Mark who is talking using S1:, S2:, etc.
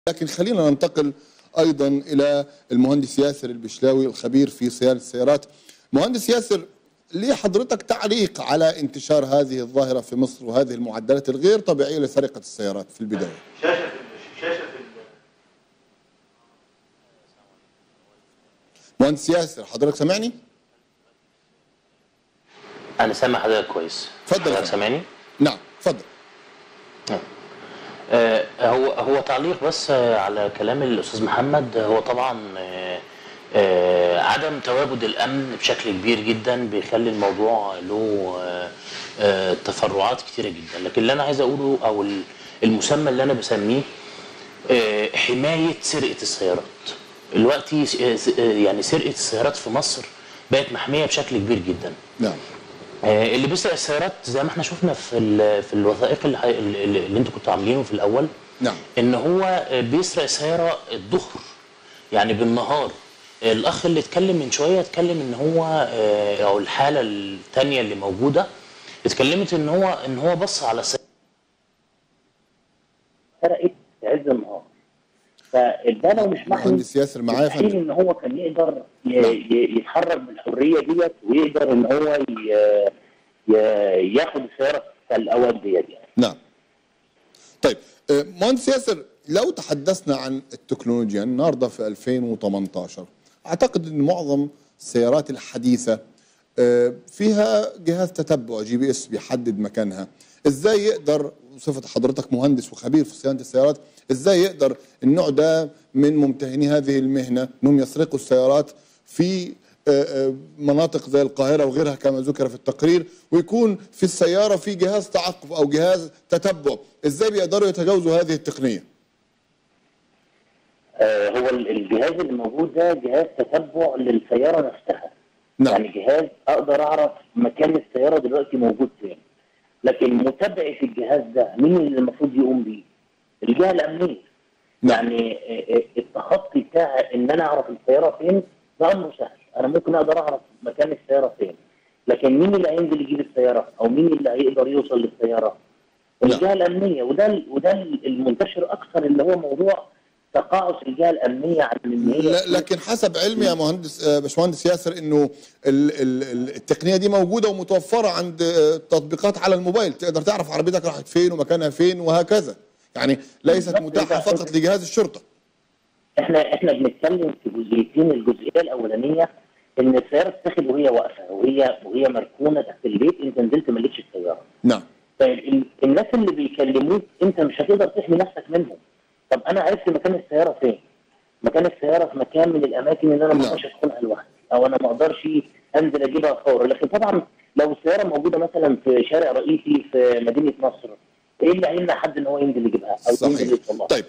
S1: لكن خلينا ننتقل ايضا الى المهندس ياسر البشلاوي الخبير في صيانه السيارات مهندس ياسر ليه حضرتك تعليق على انتشار هذه الظاهره في مصر وهذه المعدلات الغير طبيعيه لسرقه السيارات في البدايه
S2: شاشه في شاشه في
S1: مهندس ياسر حضرتك سامعني
S3: انا سامع حضرتك كويس
S1: اتفضل يا
S3: حضرتك
S1: فندم.
S3: سامعني
S1: نعم اتفضل
S3: آه، هو هو تعليق بس آه، على كلام الاستاذ محمد هو طبعا آه، آه، عدم تواجد الامن بشكل كبير جدا بيخلي الموضوع له آه، آه، تفرعات كتيره جدا لكن اللي انا عايز اقوله او ال- المسمى اللي انا بسميه آه، حمايه سرقه السيارات دلوقتي س- آه، س- آه، يعني سرقه السيارات في مصر بقت محميه بشكل كبير جدا
S1: نعم
S3: آه، اللي بيسرق السيارات زي ما احنا شفنا في ال- في الوثائق اللي, ح- اللي اللي انتوا كنتوا عاملينه في الاول
S1: نعم
S3: ان هو آه، بيسرق السياره الظهر يعني بالنهار آه، الاخ اللي اتكلم من شويه اتكلم ان هو آه، او الحاله الثانيه اللي موجوده اتكلمت ان هو ان هو بص على السياره سرقت في عز النهار فده لو مش محمي
S1: مهندس ياسر معايا يا
S3: مستحيل
S1: فندم
S3: ان هو كان يقدر ي-
S1: نعم.
S3: ي- يتحرك بالحريه ديت ويقدر ان هو ي- ي- ياخد السياره في الاوقات ديت يعني
S1: نعم طيب آه، مهندس ياسر لو تحدثنا عن التكنولوجيا النهارده في 2018 اعتقد ان معظم السيارات الحديثه آه، فيها جهاز تتبع جي بي اس بيحدد مكانها ازاي يقدر بصفه حضرتك مهندس وخبير في صيانه السيارات ازاي يقدر النوع ده من ممتهني هذه المهنه انهم يسرقوا السيارات في آه، آه، مناطق زي القاهره وغيرها كما ذكر في التقرير ويكون في السياره في جهاز تعقب او جهاز تتبع ازاي بيقدروا يتجاوزوا هذه التقنيه
S3: آه، هو ال- الجهاز اللي موجود ده جهاز تتبع للسياره نفسها
S1: نعم
S3: يعني جهاز اقدر اعرف مكان السياره دلوقتي موجود فين لكن متابعه الجهاز ده مين اللي المفروض يقوم بيه؟ الجهه الامنيه
S1: نعم.
S3: يعني آه، آه، التخطي بتاع ان انا اعرف السياره فين ده امر سهل انا ممكن اقدر اعرف مكان السياره فين لكن مين اللي هينزل يجيب السياره او مين اللي هيقدر يوصل للسياره
S1: نعم.
S3: الجهه الامنيه وده ال- وده ال- المنتشر اكثر اللي هو موضوع تقاعس الجهه الامنيه عن ان هي
S1: لا- لكن حسب علمي يا مهندس آه، باشمهندس ياسر انه ال- ال- ال- التقنيه دي موجوده ومتوفره عند آه، تطبيقات على الموبايل تقدر تعرف عربيتك راحت فين ومكانها فين وهكذا يعني ليست
S3: بالضبط.
S1: متاحه
S3: يبقى
S1: فقط لجهاز الشرطه
S3: احنا احنا بنتكلم في جزئيتين الجزئيه الاولانيه ان السياره تتاخد وهي واقفه وهي وهي مركونه تحت البيت انت نزلت ما لقيتش السياره
S1: نعم
S3: طيب ال- الناس اللي بيكلموك انت مش هتقدر تحمي نفسك منهم طب انا عرفت مكان السياره فين مكان السياره في مكان من الاماكن اللي انا ما
S1: نعم.
S3: اقدرش ادخلها لوحدي او انا ما اقدرش انزل اجيبها فورا لكن طبعا لو السياره موجوده مثلا في شارع رئيسي في مدينه نصر ايه اللي هيمنع حد ان هو ينزل يجيبها او
S1: صحيح
S3: ينزل يوصلها
S1: طيب